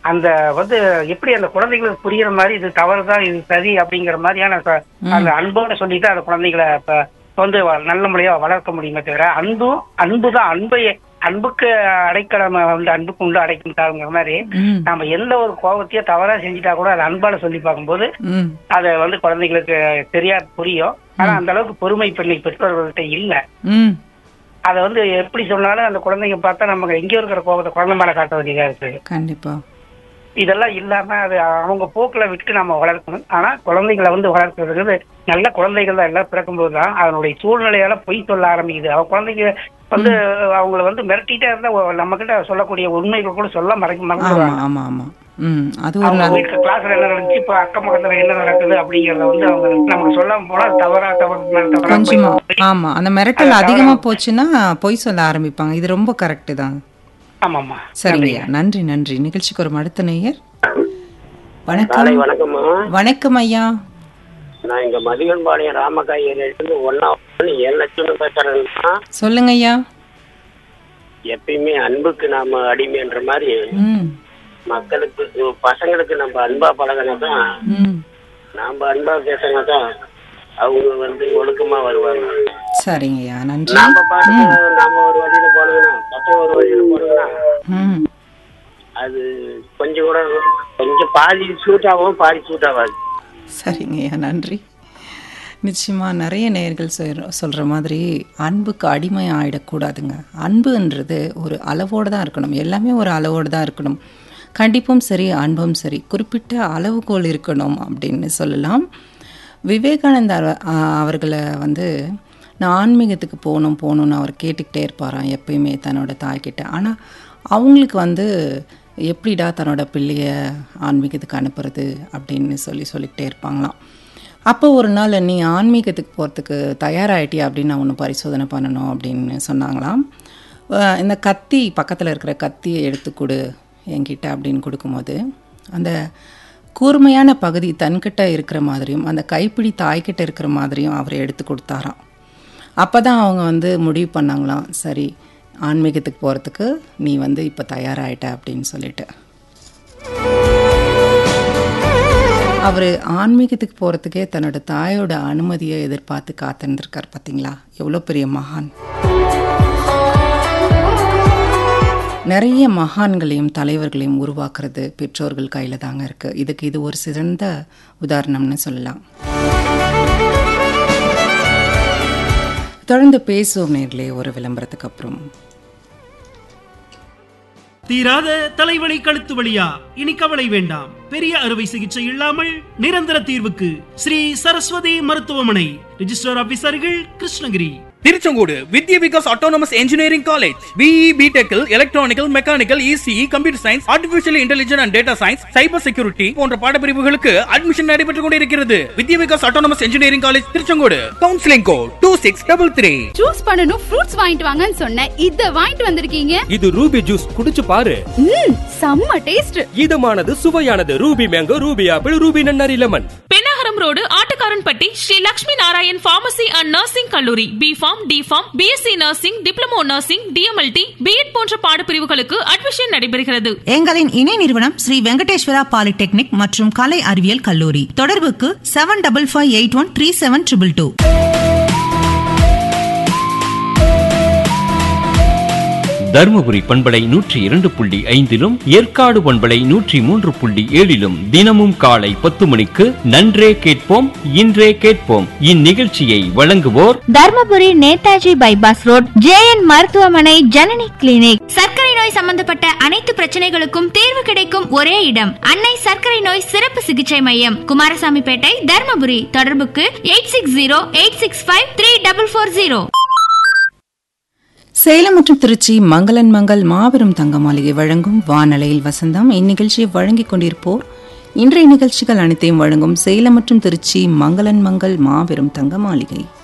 அந்த வந்து எப்படி அந்த குழந்தைகளுக்கு புரியுற மாதிரி இது தவறுதான் இது சரி அப்படிங்கிற மாதிரியான ச- அந்த அன்போட சொல்லிட்டு அந்த குழந்தைகளை இப்ப வந்து வ- நல்ல முறையா வளர்க்க முடியுமே தவிர அன்பும் அன்பு தான் அன்பை அன்புக்கு அடைக்கலம் வந்து அன்புக்கு உண்டு அடைக்கும் தாளுங்கிற மாதிரி ம் நம்ம எந்த ஒரு கோபத்தையோ தவறா செஞ்சுட்டா கூட அதை அன்பால சொல்லி பார்க்கும்போது ம் அதை வந்து குழந்தைகளுக்கு சரியா புரியும் ஆனா அந்த அளவுக்கு பொறுமை பண்ணி பெற்றோர்கள்ட்ட இல்ல ம் அதை வந்து எப்படி சொன்னாலும் அந்த குழந்தைங்க பார்த்தா நமக்கு எங்கேயோ இருக்கிற கோபத்தை குழந்தை மேல காட்ட வேண்டியதா இருக்கு கண்டிப்பா இதெல்லாம் இல்லாம அது அவங்க போக்குல விட்டு நம்ம வளர்க்கணும் ஆனா குழந்தைகளை வந்து வளர்க்கறது நல்ல குழந்தைகள் தான் எல்லாம் பிறக்கும்போது தான் அதனுடைய சூழ்நிலையால பொய் சொல்ல ஆரம்பிக்குது அவங்க குழந்தைங்க வந்து அவங்கள வந்து மிரட்டிட்டே இருந்தா நம்ம கிட்ட சொல்லக்கூடிய உண்மைகள் கூட சொல்ல மறைக்க ஆமா மறந்துடுவாங்க ஆமா ஆமா ம் அது ஒரு அவங்க நல்ல வீட்டுல கிளாஸ்ல என்ன நடந்துச்சு இப்ப அக்கம் பக்கத்துல என்ன நடக்குது அப்படிங்கறத வந்து அவங்க நமக்கு சொல்லாம போனா அது தவறா தவறு மேல தவறா கொஞ்சமா போய் ஆமா அந்த மிரட்டல் அதிகமா போச்சுன்னா பொய் சொல்ல ஆரம்பிப்பாங்க இது ரொம்ப கரெக்ட் தான் ஆமாமா சரிங்கய்யா நன்றி நன்றி நிகழ்ச்சிக்கு ஒரு அடுத்த நேயர் காலை வணக்கம் வணக்கம்மா வணக்கம் ஐயா நான் இங்க மதிகன்பாளையம் ராமக்காய் ஏரியிலிருந்து ஒன்னா ஏழு லட்சம் பேசுறேன்னா சொல்லுங்க ஐயா எப்பயுமே அன்புக்கு நாம அடிமைன்ற மாதிரி ம் மக்களுக்கு கு- பசங்களுக்கு நம்ம அன்பா பழகினா தான் ம் நாம அன்பா பேசினா தான் அவங்க வந்து ஒழுக்கமா வருவாங்க சரிங்கய்யா நன்றி நாம பாட்டுக்கு நாம ஒரு வழியில போனோம்னா பசங்க ஒரு வழியில போனோம்னா ம் அது கொஞ்சம் கூட கொஞ்சம் பாதி சூட் ஆகும் பாதி சூட் ஆகாது சரிங்கய்யா நன்றி நிச்சயமா நிறைய நேயர்கள் சொல்ற சொல்கிற மாதிரி அன்புக்கு அடிமை ஆயிடக்கூடாதுங்க அன்புன்றது ஒரு அளவோடு தான் இருக்கணும் எல்லாமே ஒரு அளவோடு தான் இருக்கணும் கண்டிப்பும் சரி அன்பும் சரி குறிப்பிட்ட அளவுகோல் இருக்கணும் அப்படின்னு சொல்லலாம் விவேகானந்தர் அ- அவர்களை வந்து நான் ஆன்மீகத்துக்கு போகணும் போகணும்னு அவர் கேட்டுக்கிட்டே இருப்பாராம் எப்பயுமே தன்னோட தாய்கிட்ட ஆனால் அவங்களுக்கு வந்து எப்படிடா தன்னோட பிள்ளைய ஆன்மீகத்துக்கு அனுப்புறது அப்படின்னு சொல்லி சொல்லிக்கிட்டே இருப்பாங்களாம் அப்போ ஒரு நாள் நீ ஆன்மீகத்துக்கு போகிறதுக்கு தயாராகிட்டியா அப்படின்னு நான் ஒன்று பரிசோதனை பண்ணணும் அப்படின்னு சொன்னாங்களாம் அஹ் இந்த கத்தி பக்கத்தில் இருக்கிற கத்தியை எடுத்து கொடு என்கிட்ட அப்படின்னு கொடுக்கும்போது அந்த கூர்மையான பகுதி தன்கிட்ட இருக்கிற மாதிரியும் அந்த கைப்பிடி தாய்கிட்ட இருக்கிற மாதிரியும் அவர் எடுத்து கொடுத்தாராம் அப்போ தான் அவங்க வந்து முடிவு பண்ணாங்களாம் சரி ஆன்மீகத்துக்கு போகிறதுக்கு நீ வந்து இப்போ தயாராகிட்ட அப்படின்னு சொல்லிட்டு அவர் ஆன்மீகத்துக்கு போகிறதுக்கே தன்னோட தாயோட அனுமதியை எதிர்பார்த்து காத்திருந்திருக்கார் பார்த்தீங்களா எவ்வளோ பெரிய மகான் நிறைய மகான்களையும் தலைவர்களையும் உருவாக்குறது பெற்றோர்கள் கையில் தாங்க இருக்குது இதுக்கு இது ஒரு சிறந்த உதாரணம்னு சொல்லலாம் தொடர்ந்து பேசுவோம் நேர்களே ஒரு விளம்பரத்துக்கு அப்புறம் தீராத தலைவலி கழுத்து வலியா இனி கவலை வேண்டாம் பெரிய அறுவை சிகிச்சை இல்லாமல் நிரந்தர தீர்வுக்கு ஸ்ரீ சரஸ்வதி மருத்துவமனை ரிஜிஸ்டர் ஆபீசர்கள் Krishnagiri Tiruchengode Vidya Vikas autonomous engineering college BE பிடெக்கில் electrical mechanical ECE computer science artificial intelligence and data science cyber security போன்ற பாடப்பிரிவுகளுக்கு அட்மிஷன் நடைபெற்றுக் கொண்டிருக்கிறது Vidya Vikas autonomous engineering college Tiruchengode counselling code two six double three juice பண்ணனும் ஃப்ரூட்ஸ் வாங்கிட்டு வாங்கன்னு சொன்னேன் இத வாங்கிட்டு வந்திருக்கீங்க இது ரூபி ஜூஸ் குடிச்சு பாரு ம் செம்ம டேஸ்ட் இதமானது சுவையானது Ruby mango Ruby apple Ruby nannari lemon Pennagaram road Attukaranpatti Shri Lakshmi Narayan pharmacy and nursing கல்லூரி B Pharm D Pharm BSc nursing diploma nursing DMLT BEd போன்ற பாடப்பிரிவுகளுக்கு அட்மிஷன் நடைபெறுகிறது எங்களின் இணை நிறுவனம் ஸ்ரீ வெங்கடேஸ்வரா பாலிடெக்னிக் மற்றும் கலை அறிவியல் கல்லூரி தொடர்புக்கு seven double five eight one three seven triple two Dharmapuri பண்பலை நூற்றி இரண்டு புள்ளி ஐந்திலும் ஏற்காடு பண்பலை நூற்றி மூன்று புள்ளி ஏழிலும் தினமும் காலை பத்து மணிக்கு நன்றே கேட்போம் இன்றே கேட்போம் இந்நிகழ்ச்சியை வழங்குவோர் Dharmapuri Netaji bypass road JN மருத்துவமனை ஜனனி கிளினிக் சர்க்கரை நோய் சம்பந்தப்பட்ட அனைத்து பிரச்சனைகளுக்கும் தீர்வு கிடைக்கும் ஒரே இடம் அன்னை சர்க்கரை நோய் சிறப்பு சிகிச்சை மையம் குமாரசாமிப்பேட்டை தர்மபுரி தொடர்புக்கு eight six zero eight six five three double four zero Salem மற்றும் திருச்சி மங்களன் மங்கள் மாபெரும் தங்க மாளிகை வழங்கும் வானலையில் வசந்தம் இந்நிகழ்ச்சியை வழங்கிக் கொண்டிருப்போர் இன்றைய நிகழ்ச்சிகள் அனைத்தையும் வழங்கும் சேலம் மற்றும் திருச்சி மங்களன் மங்கள் மாபெரும் தங்க மாளிகை